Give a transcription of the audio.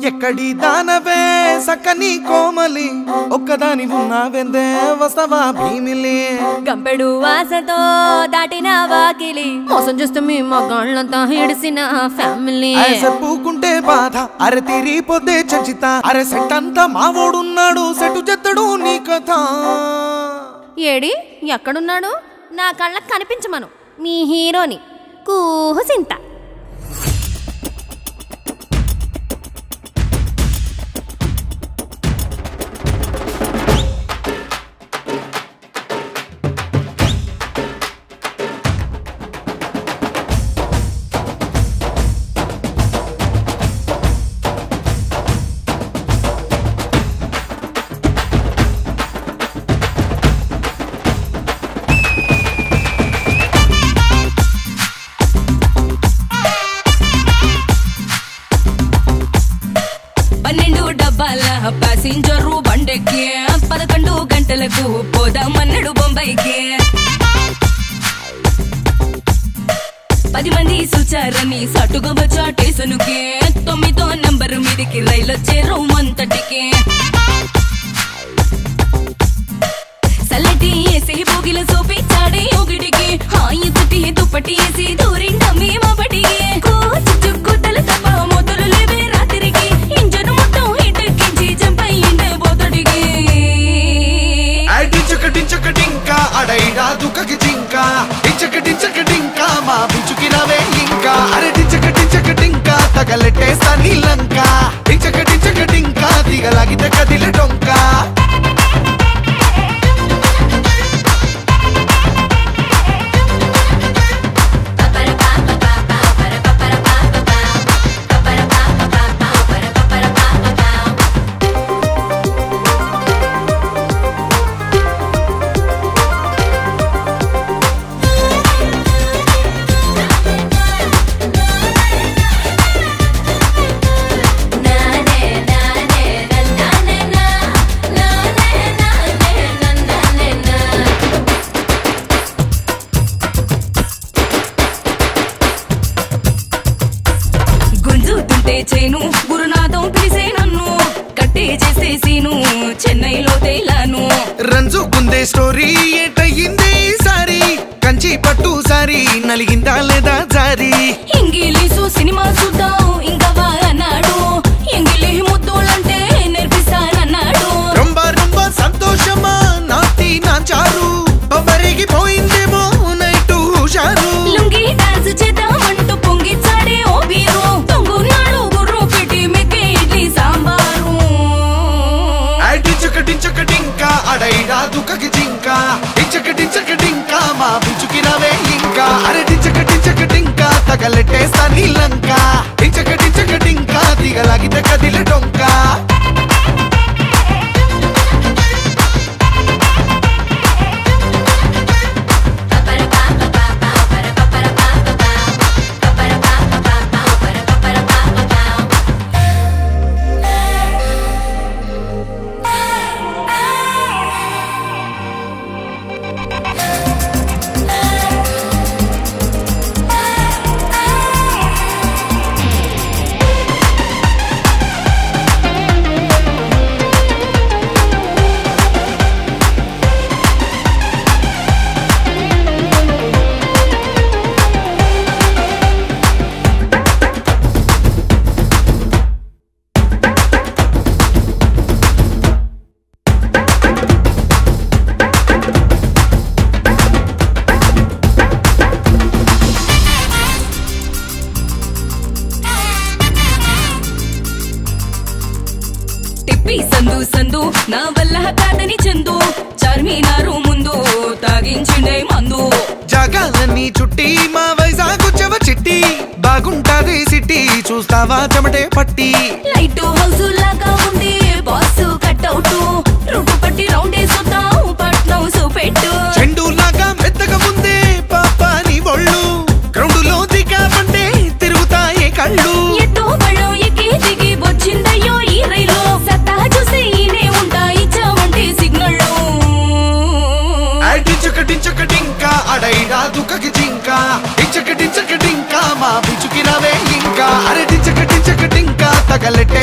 ఎక్కడి దానవే సక్కని కోమలి ఒక్కదాని ఉన్నావెందే వస్తవా భీమిలి గంపెడు ఆశతో దాటిన వాకిలి మోసం చేస్తే మీ మగాళ్ళంతా hiడిసిన ఫ్యామిలీ పూకుంటే బాధ అరే తీరిపోతే చంచిత అరే సెట్ అంతా మావోడున్నాడు సెటు చెత్తడు నీ కథ ఏడి ఎక్కడున్నాడు నా కళ్ళకు కనిపించమను మీ హీరోని కూహుసింత పన్నెండు డబ్బాల ప్యాసింజరు బండెక్కి పదకొండు గంటలకు పోదామన్నాడు బొంబాయికి పది మంది సుచారని సటుగా వచ్చా స్టేషనుకి తొమ్మిదో నంబరు మీదికి రైలు వచ్చే రోమంతటికి సల్లటి ఏసి పోగిల సోపి చాడే ఒకటికి హాయి తుటి దుప్పటి వేసి దూరిండ మేమపటికి కోచి చుక్కుతలు తప్ప మొదలు లేవే రాత్రికి ఇంజను మొత్తం హిటెక్కించి చంపయిండే పోతడికి డించకటించకటింకా అడైడా దుఃఖకి జింక డించకటించకటింకా మా పిచ్చుకి నవే ఇంకా అరే డించకటించకటింకా తగలెట్టేస్తా నీలంక డించకటించకటింకా దిగలాగితే కదిలే డొంకా గుంజుతుంటే చేను గురునాథం పిలిసే నన్ను కట్టే చేసేసీను చెన్నైలో తేలాను రంజు గుందే స్టోరీ ఏటయ్యింది సారి కంచి పట్టు సారి నలిగిందా లేదా జారి ఇంగిలీసు సినిమా చూద్దాం ఇంకా అన్నాడు ఇంగిలి ముద్దులంటే నేర్పిస్తానన్నాడు రొంబ రొంబ సంతోషమా నాటి నాంచారు పోయిందేమో నైటు హుషారు లుంగి డాన్స్ చేద్దామంటూ పొంగిచ్చాడే ఓ బీరు తొంగున్నాడు గుర్రు పెట్టి మెక్కే ఇడ్లీ సాంబారు డించకటించకటింకా అడైడా దుఃఖకి జింక డించకటించకటింకా మా పిచ్చుకి నవే ఇంకా అరే డించకటించకటింకా తగలెట్టేస్తా నీలంక డించకటించకటింకా దిగలాగితే కదిలే డొంకా తిప్పి సందు సందు నా వల్ల కాదని చందు చార్మినారు ముందు తాగించిండే మందు జగాలన్నీ చుట్టి మా వైజాగ్ చెవ చిట్టి బాగుంటాది సిటీ చూస్తావా చెమటే పట్టి లైట్ హౌస్ లాగా ఉంది బాస్ కట్అవుట్ రూటు పట్టి రౌండ్ వేసుతాం పట్నం చూపెట్టు చెండు లాగా మెత్తగా ముందే పాప నీ ఒళ్ళు గ్రౌండులో దిగామంటే తిరుగుతాయే కళ్ళు ఎత్తు బళ్ళం ఎక్కి దిగి వచ్చిందయ్యో ఈ రైలు సత్తా చూసి ఈనే ఉంటా ఇచ్చావంటే సిగ్నల్ డించకటించకటింకా అడైడా దుఃఖకి జింక డించకటించకటింకా మా పిచ్చుకి నవే ఇంకా అరే డించకటించకటింకా తగలెట్టే